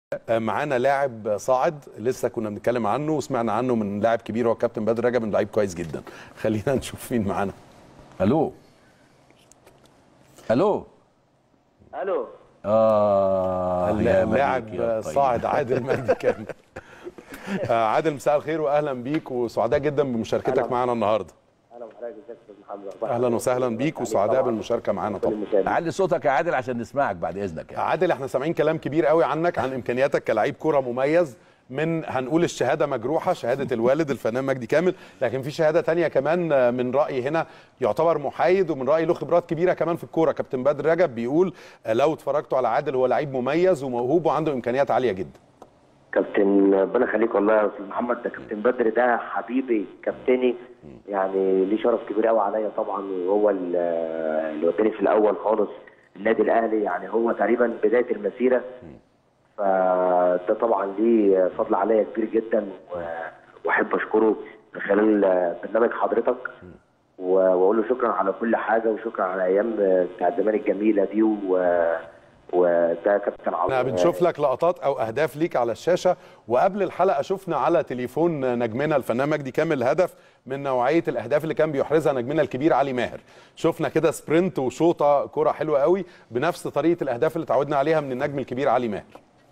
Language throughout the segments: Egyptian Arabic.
معانا لاعب صاعد لسه كنا بنتكلم عنه وسمعنا عنه من لاعب كبير هو كابتن بدر رجب من لعيب كويس جدا خلينا نشوف مين معانا الو الو الو اه يا مليك يا اللاعب طيب. صاعد عادل مجدي كامل آه، عادل مساء الخير واهلا بيك وسعداء جدا بمشاركتك أهلا. معانا النهارده اهلا بحضرتك يا استاذ محمد اهلا وسهلا بيك وسعداء بالمشاركه معانا طبعا علي صوتك يا عادل عشان نسمعك بعد اذنك يعني. عادل احنا سامعين كلام كبير قوي عنك عن امكانياتك كلاعب كوره مميز من هنقول الشهاده مجروحه شهاده الوالد الفنان مجدي كامل لكن في شهاده تانية كمان آه، من رايي هنا يعتبر محايد ومن رايي له خبرات كبيره كمان في الكوره كابتن بدر رجب بيقول آه، لو اتفرجتوا على عادل هو لعيب مميز وموهوب وعنده امكانيات عاليه جدا كابتن ربنا يخليك والله يا استاذ محمد ده كابتن بدر ده حبيبي كابتني يعني ليه شرف كبير قوي عليا طبعا وهو ال- اللي وداني في الاول خالص النادي الاهلي يعني هو تقريبا بدايه المسيره فده طبعا ليه فضل عليا كبير جدا و- واحب اشكره من خلال برنامج حضرتك و- واقول له شكرا على كل حاجه وشكرا على ايام بتاعت زمان الجميله دي و- وده كابتن عظيم احنا بنشوف لك لقطات او اهداف ليك على الشاشه وقبل الحلقه شفنا على تليفون نجمنا الفنان مجدي كامل هدف من نوعيه الاهداف اللي كان بيحرزها نجمنا الكبير علي ماهر شفنا كده سبرنت وشوطه كره حلوه قوي بنفس طريقه الاهداف اللي تعودنا عليها من النجم الكبير علي ماهر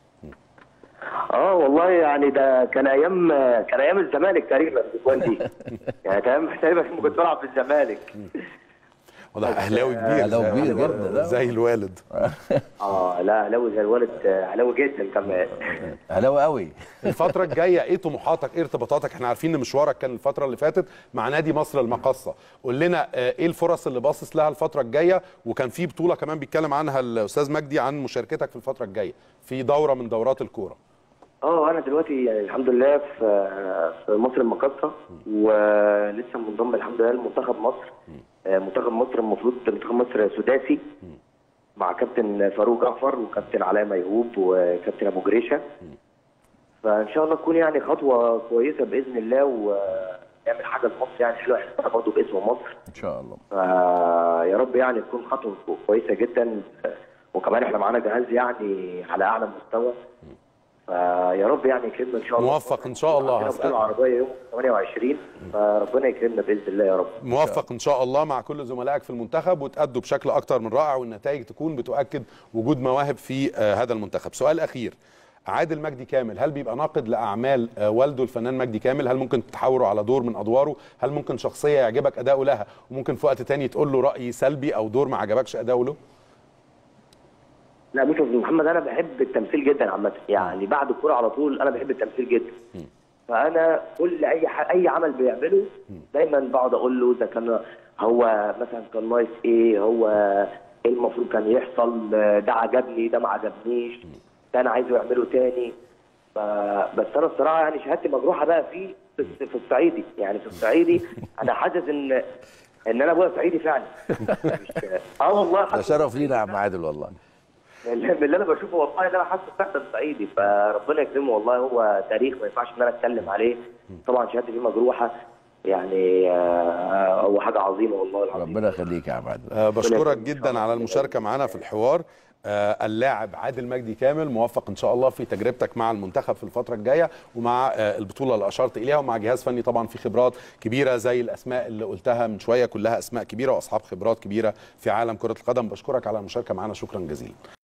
اه والله يعني ده كان ايام كان ايام الزمالك تقريبا الاجوان دي يعني تقريبا تقريبا لما كنت بلعب في الزمالك واضح اهلاوي كبير أهلاوي زي- كبير جدا، لا. زي الوالد اه لا اهلاوي زي الوالد اهلاوي جدا كمان اهلاوي قوي الفترة الجاية ايه طموحاتك ايه ارتباطاتك احنا عارفين ان مشوارك كان الفترة اللي فاتت مع نادي مصر المقصة قول لنا آه، ايه الفرص اللي باصص لها الفترة الجاية وكان في بطولة كمان بيتكلم عنها الاستاذ مجدي عن مشاركتك في الفترة الجاية في دورة من دورات الكورة اه انا دلوقتي يعني الحمد لله في في مصر المقاصه ولسه منضم الحمد لله لمنتخب مصر آه، منتخب مصر المفروض منتخب مصر سداسي مع كابتن فاروق جعفر وكابتن علاء ميهوب وكابتن ابو جريشه فان شاء الله تكون يعني خطوه كويسه باذن الله ونعمل حاجه لمصر يعني حلوه احنا برضه باسم مصر ان شاء الله فيا رب يعني تكون خطوه كويسه جدا وكمان احنا معانا جهاز يعني على اعلى مستوى فيا رب يعني يكرمنا ان شاء الله موفق إن شاء الله. عندنا هسأل. بطوله عربيه يوم 28 فربنا يكرمنا باذن الله يا رب موفق ان شاء الله مع كل زملائك في المنتخب وتأدوا بشكل اكتر من رائع والنتائج تكون بتؤكد وجود مواهب في آه، هذا المنتخب سؤال اخير عادل مجدي كامل هل بيبقى ناقد لاعمال آه، والده الفنان مجدي كامل هل ممكن تحاوروا على دور من ادواره هل ممكن شخصيه يعجبك اداؤه لها وممكن في وقت تاني تقول له راي سلبي او دور ما عجبكش اداؤه له لا بص يا أستاذ محمد انا بحب التمثيل جدا عامه يعني بعد الكوره على طول انا بحب التمثيل جدا فانا كل اي ح... اي عمل بيعمله دايما بقعد اقول له اذا كان هو مثلا كان ناقص ايه هو ايه المفروض كان يحصل ده عجبني ده ما عجبنيش ده انا عايزه يعمله تاني ف... بس انا الصراحه يعني شهادتي مجروحه بقى في في في الصعيدي يعني في الصعيدي انا حاسس ان ان انا ابويا صعيدي فعلا مش... اه والله ده حاسس شرف لينا يا عم عادل والله اللي من اللي انا بشوفه والله ان انا حاسس فعلا صعيدي فربنا يكرمه والله هو تاريخ ما ينفعش ان انا اتكلم عليه طبعا شهادتي فيه مجروحه يعني آه، هو حاجه عظيمه والله العظيم ربنا يخليك يا عم عادل آه، بشكرك يكرمك إن شاء جدا الله. على المشاركه معنا في الحوار آه، اللاعب عادل مجدي كامل موفق ان شاء الله في تجربتك مع المنتخب في الفتره الجايه ومع آه، البطوله اللي اشرت اليها ومع جهاز فني طبعا في خبرات كبيره زي الاسماء اللي قلتها من شويه كلها اسماء كبيره واصحاب خبرات كبيره في عالم كره القدم بشكرك على المشاركه معنا شكرا جزيلا